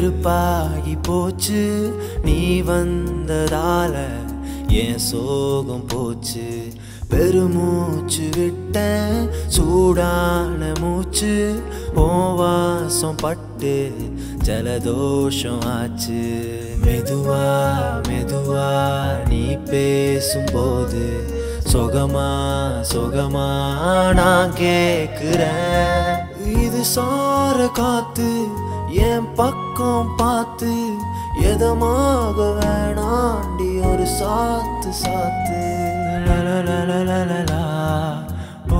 வெறுப்பாகி போச்சு நீ வந்ததால என் சோகம் போச்சு பெருமூச்சு விட்டேன் சூடான மூச்சு ஓ வாசம் பட்டு ஜலதோஷம் ஆச்சு மெதுவா மெதுவா நீ பேசும்போது சொகமா சொகமா நான் கேக்குறேன் இது சார காத்து என் பக்கம் பார்த்து எதமாக வேணாண்டி ஒரு சாத்து சாத்து லலலலலலலா. ஓ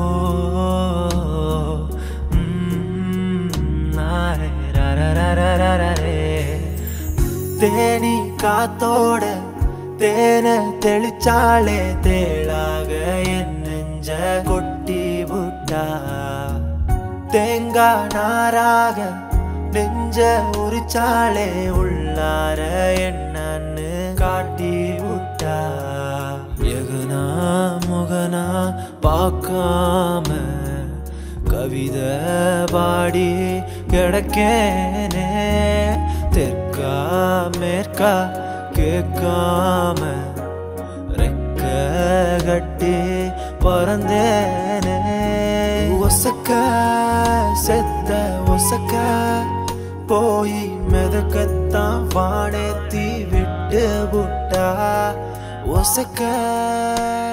ம், நாரே, ரரரரரரரே. தேனி காத்தோட தேன தெளிச்சாலே தேளாக என் நெஞ்ச கொட்டி விட்டா தேங்காய் நாராக நெஞ்ச உரிச்சாலே உள்ளார என்னன்னு காட்டி விட்டா எகுனா முகனா பார்க்காம கவிதை பாடி கிடக்கேனே தெற்கா மேற்கா கேட்காம ரெக்க கட்டி பறந்தேனே ஒசக்க செத்த ஒசக்க போய் மிதக்கத்தான் வானேத்தி விட்டு புட்டா ஒசக்க